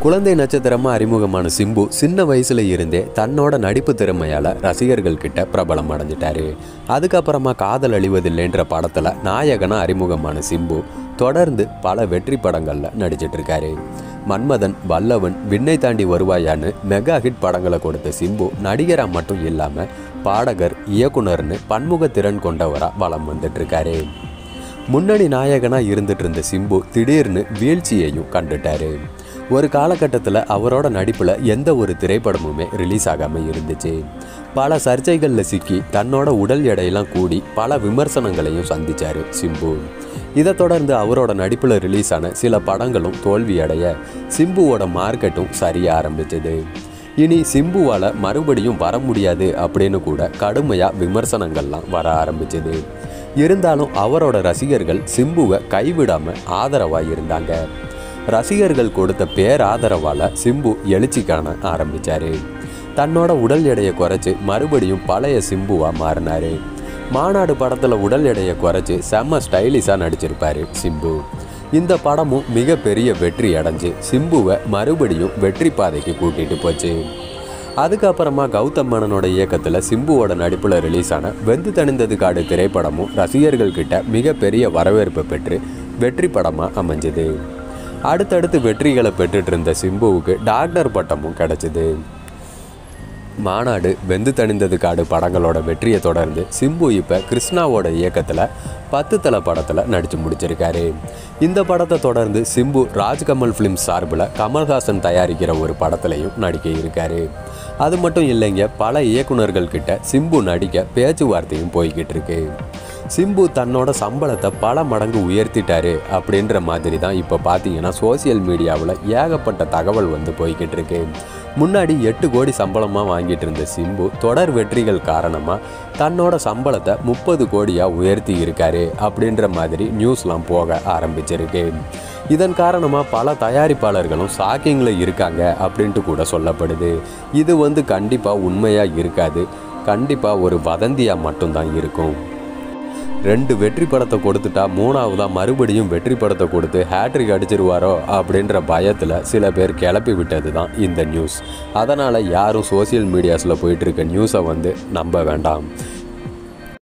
குழந்தை நட்சத்திரமா அறிமுகமான சிம்பு சின்ன வயசுல இருந்தே தன்னோட நடிப்பு திறமையால ரசிகர்கள் கிட்ட பிரபலம் அடைஞ்சிட்டாரு அதுக்கப்புறமா காதல் அழிவதில்லைன்ற படத்துல நாயகனா அறிமுகமான சிம்பு தொடர்ந்து பல வெற்றி படங்கள்ல நடிச்சிட்டு இருக்காரு மன்மதன் வல்லவன் விண்ணை தாண்டி வருவாயான்னு மெகா ஹிட் படங்களை கொடுத்த சிம்பு நடிகரா மட்டும் இல்லாம பாடகர் இயக்குனர்னு பன்முக திறன் கொண்டவரா வலம் வந்துட்டு இருக்காரு முன்னணி நாயகனா இருந்துட்டு இருந்த சிம்பு திடீர்னு வீழ்ச்சியையும் கண்டுட்டாரு ஒரு காலகட்டத்தில் அவரோட நடிப்பில் எந்த ஒரு திரைப்படமுமே ரிலீஸ் ஆகாமல் இருந்துச்சு பல சர்ச்சைகளில் சிக்கி தன்னோட உடல் எடையெல்லாம் கூடி பல விமர்சனங்களையும் சந்திச்சாரு சிம்பு இதை தொடர்ந்து அவரோட நடிப்பில் ரிலீஸ் ஆன சில படங்களும் தோல்வி அடைய சிம்புவோட மார்க்கெட்டும் சரிய ஆரம்பிச்சது இனி சிம்புவால் மறுபடியும் வர முடியாது அப்படின்னு கூட கடுமையாக விமர்சனங்கள்லாம் வர ஆரம்பிச்சது இருந்தாலும் அவரோட ரசிகர்கள் சிம்புவை கைவிடாம ஆதரவா இருந்தாங்க ரசிகர்கள் கொடுத்த பேராதரவால சிம்பு எழுச்சி காண ஆரம்பிச்சாரு தன்னோட உடல் எடையை குறைச்சு மறுபடியும் பழைய சிம்புவா மாறினாரு மாநாடு படத்துல உடல் எடையை குறைச்சு செம்ம ஸ்டைலிஷா நடிச்சிருப்பாரு சிம்பு இந்த படமும் மிகப்பெரிய வெற்றி அடைஞ்சு சிம்புவை மறுபடியும் வெற்றி பாதைக்கு கூட்டிட்டு போச்சு அதுக்கப்புறமா கௌதம் மேனனோட இயக்கத்தில் சிம்புவோட நடிப்பில் ரிலீஸ் ஆன வெந்து தணிந்தது காடு திரைப்படமும் ரசிகர்கள் கிட்ட மிகப்பெரிய வரவேற்பு பெற்று வெற்றி படமாக அமைஞ்சது அடுத்தடுத்து வெற்றிகளை பெற்றுட்டு இருந்த சிம்புவுக்கு டாக்டர் பட்டமும் கிடைச்சிது மாநாடு வெந்து தணிந்தது காடு படங்களோட வெற்றியை தொடர்ந்து சிம்பு இப்போ கிருஷ்ணாவோட இயக்கத்தில் பத்து தலை படத்தில் நடித்து முடிச்சிருக்காரு இந்த படத்தை தொடர்ந்து சிம்பு ராஜ்கமல் ஃபிலிம்ஸ் சார்பில் கமல்ஹாசன் தயாரிக்கிற ஒரு படத்துலையும் நடிக்க இருக்காரு அது மட்டும் இல்லைங்க பல இயக்குனர்கள் கிட்ட சிம்பு நடிக்க பேச்சுவார்த்தையும் போய்கிட்டு இருக்கு சிம்பு தன்னோட சம்பளத்தை பல மடங்கு உயர்த்திட்டாரு அப்படின்ற மாதிரி தான் இப்போ பார்த்தீங்கன்னா சோசியல் மீடியாவில் ஏகப்பட்ட தகவல் வந்து போய்கிட்டு இருக்கு முன்னாடி எட்டு கோடி சம்பளமாக வாங்கிட்டு இருந்த சிம்பு தொடர் வெற்றிகள் காரணமாக தன்னோட சம்பளத்தை முப்பது கோடியாக உயர்த்தி இருக்காரு அப்படின்ற மாதிரி நியூஸ்லாம் போக ஆரம்பிச்சிருக்கு இதன் காரணமாக பல தயாரிப்பாளர்களும் ஷாக்கிங்கில் இருக்காங்க அப்படின்ட்டு கூட சொல்லப்படுது இது வந்து கண்டிப்பாக உண்மையாக இருக்காது கண்டிப்பாக ஒரு வதந்தியாக மட்டும்தான் இருக்கும் ரெண்டு வெற்றி படத்தை கொடுத்துட்டா மூணாவதா மறுபடியும் வெற்றி படத்தை கொடுத்து ஹேட்ரிக் அடிச்சிருவாரோ அப்படின்ற பயத்தில் சில பேர் கிளப்பி விட்டது தான் இந்த நியூஸ் அதனால் யாரும் சோஷியல் மீடியாஸில் போயிட்டு இருக்க நியூஸை வந்து நம்ப வேண்டாம்